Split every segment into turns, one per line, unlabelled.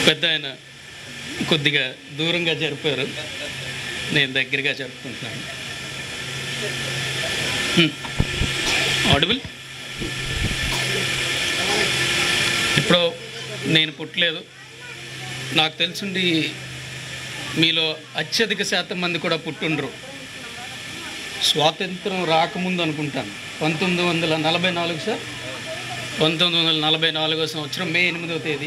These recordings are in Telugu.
పెద్ద ఆయన కొద్దిగా దూరంగా జరిపారు నేను దగ్గరగా జరుపుకుంటున్నాను ఆడిబుల్ ఇప్పుడు నేను పుట్టలేదు నాకు తెలుసుండి మీలో అత్యధిక శాతం మంది కూడా పుట్టుండ్రు స్వాతంత్రం రాకముందు అనుకుంటాను పంతొమ్మిది వందల నలభై నాలుగు సార్ పంతొమ్మిది వందల నలభై నాలుగో సంవత్సరం మే ఎనిమిదవ తేదీ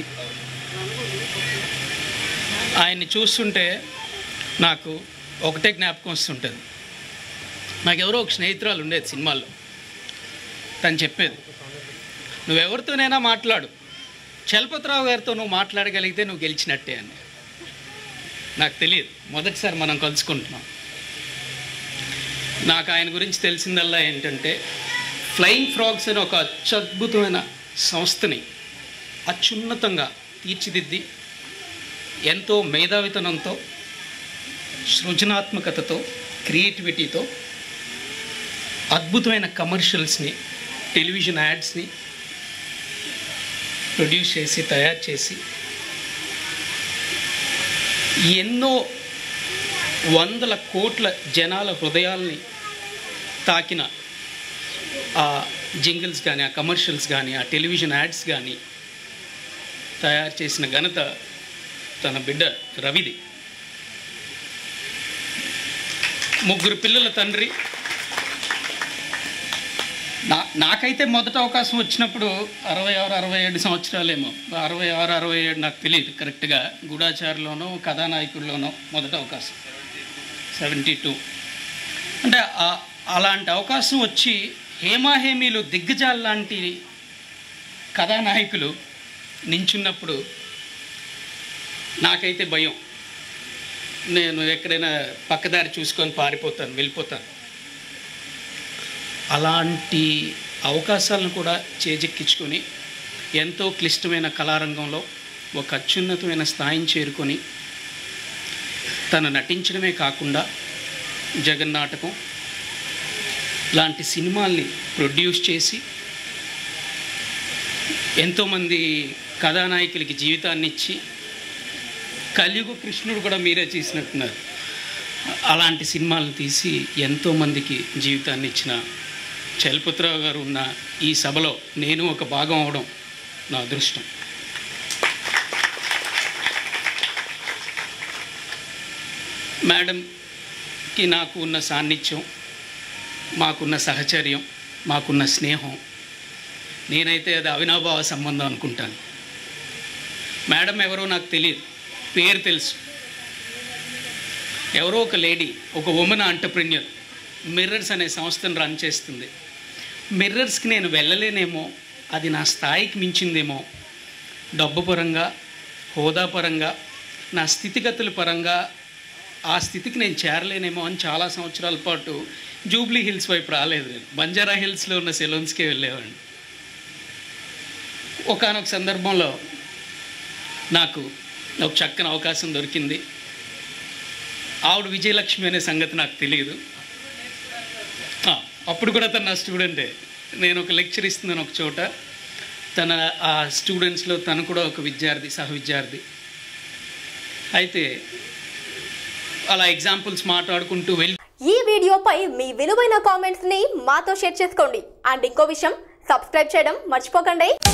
ఆయన్ని చూస్తుంటే నాకు ఒకటే జ్ఞాపకం వస్తుంటుంది నాకు ఎవరో ఒక స్నేహితురాలు ఉండేది సినిమాల్లో తను చెప్పేది నువ్వెవరితోనైనా మాట్లాడు చలపతిరావు గారితో నువ్వు మాట్లాడగలిగితే నువ్వు గెలిచినట్టే అని నాకు తెలియదు మొదటిసారి మనం కలుసుకుంటున్నాం నాకు ఆయన గురించి తెలిసిందల్లా ఏంటంటే ఫ్లయింగ్ ఫ్రాగ్స్ అనే ఒక అత్యద్భుతమైన సంస్థని అత్యున్నతంగా తీర్చిదిద్ది ఎంతో మేధావితనంతో సృజనాత్మకతతో క్రియేటివిటీతో అద్భుతమైన కమర్షియల్స్ని టెలివిజన్ యాడ్స్ని ప్రొడ్యూస్ చేసి తయారు చేసి ఎన్నో వందల కోట్ల జనాల హృదయాల్ని తాకిన ఆ జింగిల్స్ కానీ ఆ కమర్షియల్స్ కానీ ఆ టెలివిజన్ యాడ్స్ కానీ తయారు చేసిన ఘనత తన బిడ్డ రవిది ముగ్గురు పిల్లల తండ్రి నా నాకైతే మొదట అవకాశం వచ్చినప్పుడు అరవై ఆరు అరవై ఏడు సంవత్సరాలేమో అరవై ఆరు అరవై ఏడు నాకు తెలియదు కరెక్ట్గా గూఢాచారులోనో కథానాయకుల్లోనో మొదట అవకాశం సెవెంటీ టూ అంటే ఆ- అలాంటి అవకాశం వచ్చి హేమాహేమీలు దిగ్గజాలు లాంటి కథానాయకులు నించున్నప్పుడు నాకైతే భయం నేను ఎక్కడైనా పక్కదారి చూసుకొని పారిపోతాను వెళ్ళిపోతాను అలాంటి అవకాశాలను కూడా చేజెక్కించుకొని ఎంతో క్లిష్టమైన కళారంగంలో ఒక అత్యున్నతమైన స్థాయిని చేరుకొని తను నటించడమే కాకుండా జగన్నాటకం లాంటి సినిమాల్ని ప్రొడ్యూస్ చేసి ఎంతోమంది కథానాయకులకి జీవితాన్ని ఇచ్చి కలియుగ కృష్ణుడు కూడా మీరే చేసినట్టున్నారు అలాంటి సినిమాలను తీసి ఎంతోమందికి జీవితాన్ని ఇచ్చిన చలపతిరావు గారు ఉన్న ఈ సభలో నేను ఒక భాగం అవడం నా అదృష్టం మేడంకి నాకు ఉన్న సాన్నిధ్యం మాకున్న సహచర్యం మాకున్న స్నేహం నేనైతే అది అవినాభావ సంబంధం అనుకుంటాను మేడం ఎవరో నాకు తెలియదు పేరు తెలుసు ఎవరో ఒక లేడీ ఒక ఉమెన్ ఆంటర్ప్రెన్యూర్ మిర్రర్స్ అనే సంస్థను రన్ చేస్తుంది మిర్రర్స్కి నేను వెళ్ళలేనేమో అది నా స్థాయికి మించిందేమో డబ్బు పరంగా హోదా పరంగా నా స్థితిగతుల పరంగా ఆ స్థితికి నేను చేరలేనేమో అని చాలా సంవత్సరాల పాటు జూబ్లీ హిల్స్ వైపు రాలేదు నేను బంజారా హిల్స్లో ఉన్న సెలూన్స్కే వెళ్ళేవాడిని ఒకనొక సందర్భంలో నాకు ఒక చక్కని అవకాశం దొరికింది ఆవిడ విజయలక్ష్మి అనే సంగతి నాకు తెలియదు ఆ, అప్పుడు కూడా తన నా స్టూడెంటే నేను ఒక లెక్చర్ ఇస్తున్నాను ఒక చోట తన ఆ స్టూడెంట్స్లో తను కూడా ఒక విద్యార్థి సహ విద్యార్థి అయితే అలా ఎగ్జాంపుల్స్ మాట్లాడుకుంటూ వెళ్ళి
ఈ వీడియోపై మీ విలువైన కామెంట్స్ ని మాతో షేర్ చేసుకోండి అండ్ ఇంకో విషయం సబ్స్క్రైబ్ చేయడం మర్చిపోకండి